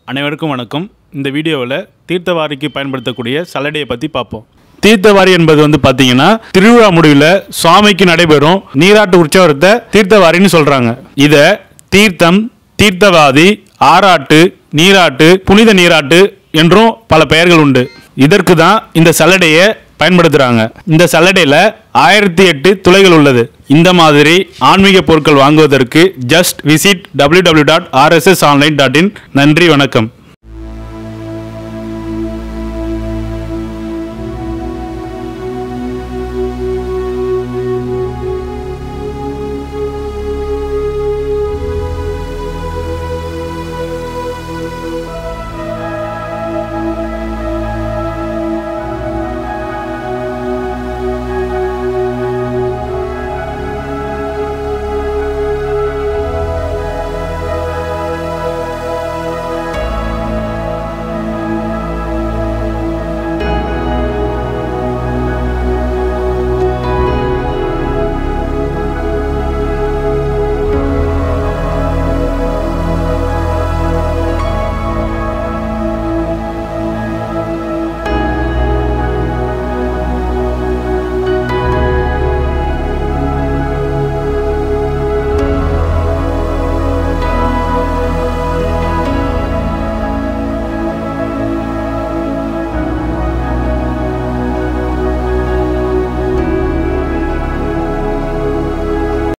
அனைவருக்கும் வணக்கம் இந்த வீடியோவில் தீர்த்தவாரிக்கு பயன்படுத்தக்கூடிய சல்லடையை பற்றி பார்ப்போம் தீர்த்தவாரி என்பது வந்து பார்த்தீங்கன்னா திருவிழா முடிவில் சுவாமிக்கு நடைபெறும் நீராட்டு உற்சவத்தை தீர்த்தவாரின்னு சொல்கிறாங்க இதை தீர்த்தம் தீர்த்தவாதி ஆராட்டு நீராட்டு புனித நீராட்டு என்றும் பல பெயர்கள் உண்டு இதற்கு தான் இந்த சல்லடையை பயன்படுத்துகிறாங்க இந்த சல்லடையில் ஆயிரத்தி எட்டு துளைகள் உள்ளது இந்த மாதிரி ஆன்மீக பொருட்கள் வாங்குவதற்கு just visit www.rssonline.in dot dot in நன்றி வணக்கம்